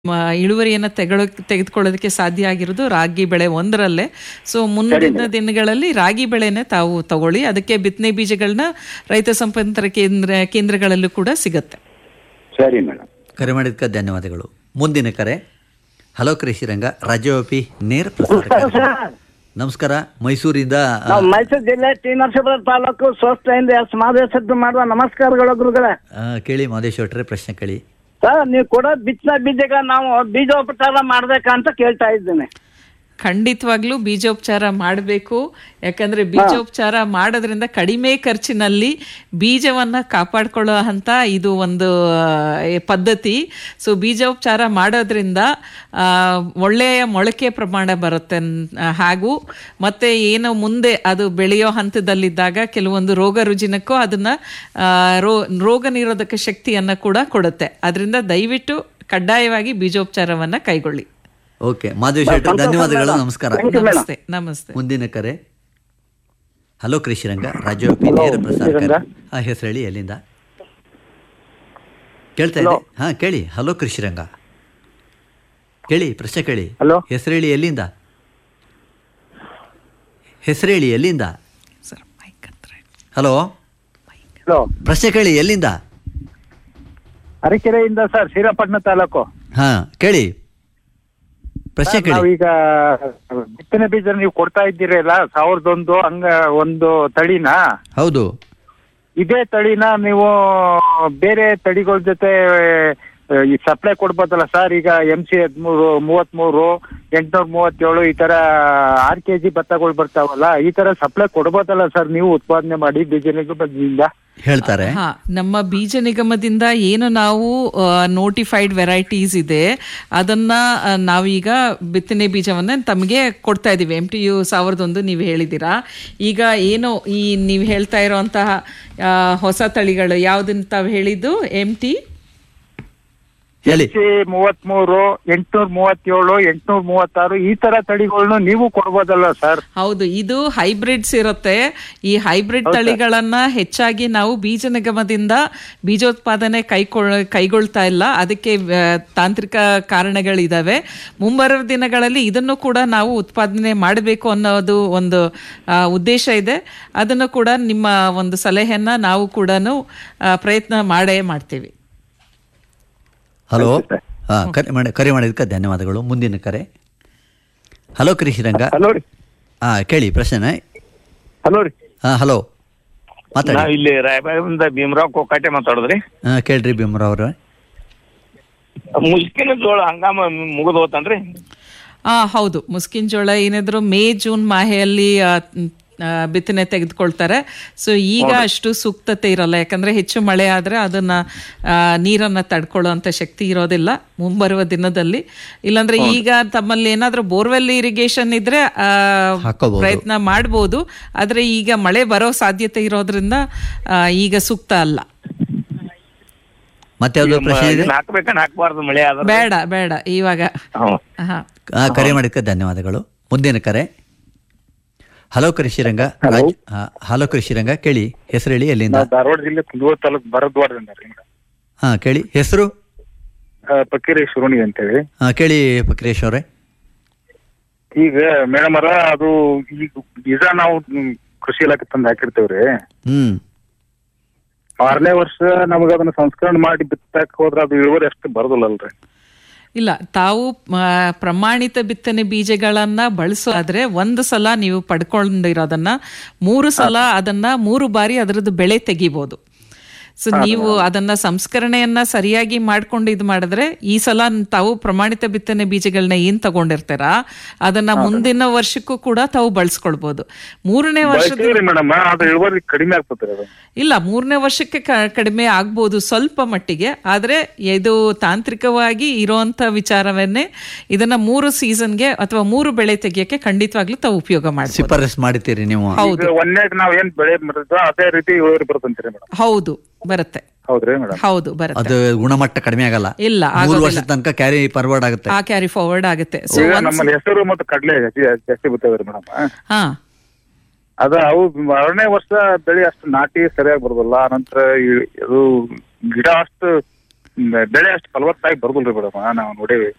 ಮ- ಇಳುವರಿಯನ್ನ ತೆಗೊಳ ತೆಗೆದುಕೊಳ್ಳೋದಕ್ಕೆ ಸಾಧ್ಯ ಆಗಿರೋದು ರಾಗಿ ಬೆಳೆ ಒಂದರಲ್ಲೇ ಸೊ ಮುಂದಿನ ದಿನಗಳಲ್ಲಿ ರಾಗಿ ಬೆಳೆನೇ ತಾವು ತಗೊಳ್ಳಿ ಅದಕ್ಕೆ ಬಿತ್ತನೆ ಬೀಜಗಳನ್ನ ರೈತ ಸಂಪನ್ಮೂಲ ಕೇಂದ್ರ ಕೇಂದ್ರಗಳಲ್ಲೂ ಕೂಡ ಸಿಗತ್ತೆ ಸರಿ ಮೇಡಮ್ ಕರೆ ಮಾಡಿದ್ದಕ್ಕೆ ಧನ್ಯವಾದಗಳು ಮುಂದಿನ ಕರೆ ಹಲೋ ಕೃಷಿರಂಗ ರಾಜ್ಯವ್ಯಾಪಿ ನೇರ ಪ್ರಸಾರ ಕಾರ್ಯಕ್ರಮ. ನಮಸ್ಕಾರ ಮೈಸೂರಿಂದ ಆ, ನಾವು ಮೈಸೂರು ಜಿಲ್ಲೆ ಟಿ ನರಸೀಪುರ ತಾಲೂಕು ಸ್ವಸ್ಥೆಯಿಂದ ಎಸ್ ಮಾದೇಶದ್ದು ಮಾಡುವ ನಮಸ್ಕಾರಗಳು ಗುರುಗಳೇ ಆ, ಕೇಳಿ ಮಾದೇಶ್ವಟ್ರೆ ಪ್ರಶ್ನೆ ಕೇಳಿ ಸರ್ ನೀವು ಕೊಡೋ ಬಿತ್ತನೆ ಬೀಜಗಳ ನಾವು ಬೀಜೋಪಚಾರ ಮಾಡ್ಬೇಕಂತ ಕೇಳ್ತಾ ಇದ್ದೇನೆ ಖಂಡಿತವಾಗ್ಲೂ ಬೀಜೋಪಚಾರ ಮಾಡಬೇಕು ಯಾಕಂದ್ರೆ ಬೀಜೋಪಚಾರ ಮಾಡೋದ್ರಿಂದ ಕಡಿಮೆ ಖರ್ಚಿನಲ್ಲಿ ಬೀಜವನ್ನ ಕಾಪಾಡ್ಕೊಳ್ಳೋ ಅಂತ ಇದು ಒಂದು ಆ, ಪದ್ಧತಿ ಸೊ ಬೀಜೋಪಚಾರ ಮಾಡೋದ್ರಿಂದ ಆ, ಒಳ್ಳೆಯ ಮೊಳಕೆ ಪ್ರಮಾಣ ಬರುತ್ತೆ ನ್- ಹಾಗೂ ಮತ್ತೆ ಏನು ಮುಂದೆ ಅದು ಬೆಳೆಯೋ ಹಂತದಲ್ಲಿದ್ದಾಗ ಕೆಲವೊಂದು ರೋಗ ರುಜಿನಕ್ಕೂ ಅದನ್ನ ಆ, ರೋ ರೋಗ ನಿರೋಧಕ ಶಕ್ತಿಯನ್ನ ಕೂಡ ಕೊಡುತ್ತೆ ಅದರಿಂದ ದಯವಿಟ್ಟು ಕಡ್ಡಾಯವಾಗಿ ಬೀಜೋಪಚಾರವನ್ನ ಕೈಗೊಳ್ಳಿ ಓಕೆ ಮಾದೇಶ್ವಟ್ರೆ ಧನ್ಯವಾದಗಳು ನಮಸ್ಕಾರ ನಮಸ್ತೆ ನಮಸ್ತೆ ಮುಂದಿನ ಕರೆ ಹಲೋ ಕೃಷಿರಂಗ ರಾಜ್ಯವ್ಯಾಪಿ ನೇರ ಪ್ರಸಾರ ಕಾರ್ಯ. ಹಾ ಹೆಸರು ಹೇಳಿ ಎಲ್ಲಿಂದ ಕೇಳ್ತಾ ಇದೆ ಹಾ ಕೇಳಿ ಹಲೋ ಕೃಷಿರಂಗ ಕೇಳಿ ಪ್ರಶ್ನೆ ಕೇಳಿ ಹಲೋ. ಹೆಸರು ಹೇಳಿ ಎಲ್ಲಿಂದ ಹೆಸರು ಹೇಳಿ ಎಲ್ಲಿಂದ ಸರ್ ಮೈಕ್ ಹತ್ರ ಇಡಿ. ಹಲೋ ಹಲೋ ಪ್ರಶ್ನೆ ಕೇಳಿ ಎಲ್ಲಿಂದ ಅರಕೆರೆಯಿಂದ ಸರ್ ಶ್ರೀರಂಗಪಟ್ಟಣ ತಾಲೂಕು ಹಾ ಕೇಳಿ ಪ್ರಶ್ನೆ ಕೇಳಿ ನಾವೀಗ ಬಿತ್ತನೆ ಬೀಜ ನೀವು ಕೊಡ್ತಾ ಇದ್ದೀರಲ್ಲ ಸಾವಿರದ ಒಂದು ಹಂಗ ಒಂದು ತಳಿನ ಹೌದು ಇದೇ ತಳಿನ ನೀವು ಬೇರೆ ತಳಿಗಳ ಜೊತೆ ಆ, ಈ ಸಪ್ಲೈ ಕೊಡ್ಬೋದಲ್ಲ ಸರ್ ಈಗ ಎಂ ಸಿ ಹದಿಮೂರು ಮೂವತ್ಮೂರು ಎಂಟ್ನೂರ ಮೂವತ್ತೇಳು ಈ ತರ ಆರ್ ಕೆ ಜಿ ಭತ್ತಗಳು ಬರ್ತಾವಲ್ಲ ಈ ತರ ಸಪ್ಲೈ ಕೊಡ್ಬೋದಲ್ಲ ಸರ್ ನೀವು ಉತ್ಪಾದನೆ ಮಾಡಿ ಬೀಜನಿಂದ ಹೇಳ್ತಾರೆ ಹಾ ನಮ್ಮ ಬೀಜ ನಿಗಮದಿಂದ ಏನು ನಾವು ನೋಟಿಫೈಡ್ ವೆರೈಟೀಸ್ ಇದೆ ಅದನ್ನ ಆ, ನಾವೀಗ ಬಿತ್ತನೆ ಬೀಜವನ್ನ ತಮಗೆ ಕೊಡ್ತಾ ಇದೀವಿ ಎಮ್ ಟಿ ಯು ಸಾವಿರದ ಒಂದು ನೀವು ಹೇಳಿದ್ದೀರಾ ಈಗ ಏನು ಈ ನೀವು ಹೇಳ್ತಾ ಇರೋಂತಹ ಆ, ಹೊಸ ತಳಿಗಳು ಯಾವ್ದನ್ನ ತಾವು ಹೇಳಿದ್ದು ಎಮ್ ಟಿ ಹೇಳಿ ಸಿ ಮೂವತ್ಮೂರು ಎಂಟ್ನೂರ ಮೂವತ್ತೇಳು ಎಂಟ್ನೂರ ಮೂವತ್ತಾರು ಈ ತರ ತಳಿಗಳನ್ನು ನೀವು ಕೊಡ್ಬೋದಲ್ಲ ಸರ್ ಹೌದು ಇದು ಹೈಬ್ರಿಡ್ಸ್ ಇರುತ್ತೆ ಈ ಹೈಬ್ರಿಡ್ ತಳಿಗಳನ್ನ ಹೆಚ್ಚಾಗಿ ನಾವು ಬೀಜ ನಿಗಮದಿಂದ ಬೀಜೋತ್ಪಾದನೆ ಕೈಗೊಳ್ ಕೈಗೊಳ್ತಾ ಇಲ್ಲ ಅದಕ್ಕೆ ಆ, ತಾಂತ್ರಿಕ ಕಾರಣಗಳಿದಾವೆ ಮುಂಬರುವ ದಿನಗಳಲ್ಲಿ ಇದನ್ನು ಕೂಡ ನಾವು ಉತ್ಪಾದನೆ ಮಾಡಬೇಕು ಅನ್ನೋದು ಒಂದು ಆ, ಉದ್ದೇಶ ಇದೆ ಅದನ್ನು ಕೂಡ ನಿಮ್ಮ ಒಂದು ಸಲಹೆಯನ್ನ ನಾವು ಕೂಡ ಪ್ರಯತ್ನ ಮಾಡೇ ಮಾಡ್ತೀವಿ ಹಲೋ ಹಾ ಕರೆ ಮಾಡಿ ಕರೆ ಮಾಡಿದ್ದಕ್ಕೆ ಧನ್ಯವಾದಗಳು ಮುಂದಿನ ಕರೆ ಹಲೋ ಕೃಷಿರಂಗ ಹಲೋ ರೀ ಹಾ ಕೇಳಿ ಪ್ರಶ್ನೆ ಹಲೋ ರೀ ಹಾ ಹಲೋ ಮಾತಾಡಿ ನಾವ್ ಇಲ್ಲಿ ರಾಯಬಾಗದಿಂದ ಭೀಮರಾವ್ ಕೊಕ್ಕಾಟೆ ಮಾತಾಡಿದ್ರಿ ಹಾ ಕೇಳ್ರಿ ಭೀಮರಾವ್ ಅವ್ರೆ ಮುಸ್ಕಿನ ಜೋಳ ಹಂಗಾಮ ಮುಗಿದು ಹೋತನ್ರಿ ಆ ಹೌದು ಮುಸ್ಕಿನ್ ಜೋಳ ಏನಾದ್ರು ಮೇ ಜೂನ್ ಮಾಹೆಯಲ್ಲಿ ಆ, ಮ್, ಆ, ಬಿತ್ತನೆ ತೆಗೆದುಕೊಳ್ತಾರೆ ಸೊ ಈಗ ಅಷ್ಟು ಸೂಕ್ತತೆ ಇರಲ್ಲ ಯಾಕಂದ್ರೆ ಹೆಚ್ಚು ಮಳೆ ಆದ್ರೆ ಅದನ್ನ ಆ, ನೀರನ್ನ ತಡ್ಕೊಳ್ಳುವಂತ ಶಕ್ತಿ ಇರೋದಿಲ್ಲ ಮುಂಬರುವ ದಿನದಲ್ಲಿ ಇಲ್ಲಾಂದ್ರೆ ಈಗ ತಮ್ಮಲ್ಲಿ ಏನಾದ್ರೂ ಬೋರ್ವೆಲ್ ಇರಿಗೇಷನ್ ಇದ್ರೆ ಆ, ಹಾಕೋಬಹುದು. ಪ್ರಯತ್ನ ಮಾಡ್ಬೋದು ಆದ್ರೆ ಈಗ ಮಳೆ ಬರೋ ಸಾಧ್ಯತೆ ಇರೋದ್ರಿಂದ ಆ, ಈಗ ಸೂಕ್ತ ಅಲ್ಲ ಮತ್ತೆ ಯಾವ್ದು ಪ್ರಶ್ನೆ ಇದೆ ಹಾಕ್ಬೇಕನ್ ಹಾಕ್ಬಾರ್ದು ಮಳೆ ಆದ್ರೆ ಬೇಡ ಬೇಡ ಇವಾಗ ಹ್ಮ್. ಹಾ ಹಾ, ಕರೆ ಮಾಡಿದ್ದಕ್ಕೆ ಧನ್ಯವಾದಗಳು ಮುಂದಿನ ಕರೆ ಹಲೋ ಕೃಷಿರಂಗ ರಾಜ್- ಹಾ, ಹಲೋ ಕೃಷಿರಂಗ ಕೇಳಿ ಹೆಸರು ಹೇಳಿ ಎಲ್ಲಿಂದ ಧಾರವಾಡ ಜಿಲ್ಲೆ ಕುಂದಗೋಳ ತಾಲೂಕು ಭರದ್ವಾರದಿಂದ ರೀ ಹಾ ಕೇಳಿ ಹೆಸರು ಪಕ್ಕೀರಿ ಶುರುಣಿ ಅಂತೇಳಿ ಹಾ ಕೇಳಿ ಫಕ್ರೇಶ್ ಅವರೇ ಈಗ ಮೇಡಮ್ ಅರ ಅದು ಈಗ ಬೀಜ ನಾವು ಮ್, ಕೃಷಿ ಇಲಾಖೆ ತಂದು ಹಾಕಿರ್ತೇವ್ರಿ ಹ್ಮ್ ಆರನೇ ವರ್ಷ ನಮಗ ಅದನ್ನ ಸಂಸ್ಕರಣೆ ಮಾಡಿ ಬಿತ್ತಾಕ ಹೋದ್ರ ಅದು ಇಳುವರಿ ಅಷ್ಟು ಬರೋದಿಲ್ಲಲ್ರಿ ಇಲ್ಲ ತಾವು ಆ, ಪ್ರಮಾಣಿತ ಬಿತ್ತನೆ ಬೀಜಗಳನ್ನ ಬಳಸೋದಾದ್ರೆ ಒಂದು ಸಲ ನೀವು ಪಡ್ಕೊಂಡಿರೋದನ್ನ ಮೂರು ಸಲ ಅದನ್ನ ಮೂರು ಬಾರಿ ಅದರದ್ದು ಬೆಳೆ ತೆಗಿಬೋದು ಸೊ ನೀವು ಅದನ್ನ ಸಂಸ್ಕರಣೆಯನ್ನ ಸರಿಯಾಗಿ ಮಾಡ್ಕೊಂಡು ಇದು ಮಾಡಿದ್ರೆ ಈ ಸಲ ತಾವು ಪ್ರಮಾಣಿತ ಬಿತ್ತನೆ ಬೀಜಗಳನ್ನ ಏನ್ ತಗೊಂಡಿರ್ತಾರ ಅದನ್ನ ಮುಂದಿನ ವರ್ಷಕ್ಕೂ ಕೂಡ ತಾವು ಬಳಸ್ಕೊಳ್ಬಹುದು ಮೂರನೇ ವರ್ಷದ ಬಳಸ್ತೀವ್ರಿ ಮೇಡಮ್ ಅದು ಇಳುವರಿ ಕಡಿಮೆ ಆಗ್ತದ್ರಿ ಅದು ಇಲ್ಲ ಮೂರನೇ ವರ್ಷಕ್ಕೆ ಕ- ಕಡಿಮೆ ಆಗ್ಬೋದು ಸ್ವಲ್ಪ ಮಟ್ಟಿಗೆ ಆದ್ರೆ ಇದು ತಾಂತ್ರಿಕವಾಗಿ ಇರೋಂಥ ವಿಚಾರವನ್ನೇ ಇದನ್ನ ಮೂರು ಸೀಸನ್ಗೆ ಅಥವಾ ಮೂರು ಬೆಳೆ ತೆಗಿಯಕ್ಕೆ ಖಂಡಿತವಾಗ್ಲೂ ತಾವು ಉಪಯೋಗ ಮಾಡ್ಬೋದು ಶಿಫಾರಸ್ ಮಾಡಿದ್ದೀರಿ ನೀವು ಹೌದು ಈಗ ಒಂದೇಗ್ ನಾವ್ ಏನ್ ಬೆಳೆ ಮಾಡಿದ್ವೋ ಅದೇ ರೀತಿ ಇಳುವರಿ ಬರ್ತಂತೀರಿ ಮೇಡಮ್ ಹೌದು ಬರುತ್ತೆ ಹೌದ್ರಿ ಮೇಡಮ್ ಹೌದು ಬರುತ್ತೆ ಅದು ಗುಣಮಟ್ಟ ಕಡಿಮೆ ಆಗಲ್ಲ ಇಲ್ಲ ಮೂರು ಆಗೋದಿಲ್ಲ ವರ್ಷದ ತನಕ ಕ್ಯಾರಿ ಫಾರ್ವರ್ಡ್ ಆಗುತ್ತೆ ಆ ಕ್ಯಾರಿ ಫಾರ್ವರ್ಡ್ ಆಗುತ್ತೆ ಸೊ ಈಗ ನಮ್ಮಲ್ಲಿ ಹೆಸರು ಮತ್ತು ಕಡ್ಲೆ ಜಾಸ್ತಿ ಜಾಸ್ತಿ ಬಿತ್ತವ್ರಿ ಮೇಡಮ್ ಹಾ ಅದ ಅವು ಆರನೇ ವರ್ಷ ಬೆಳೆ ಅಷ್ಟು ನಾಟಿ ಸರಿಯಾಗಿ ಬರೋದಿಲ್ಲ ನಂತರ ಅದು ಗಿಡ ಅಷ್ಟು ಮ್, ಬೆಳೆ ಅಷ್ಟು ಫಲವತ್ತಾಗಿ ಬರೋದಿಲ್ರಿ ಮೇಡಮ್ ನಾವು ನೋಡೇವಿ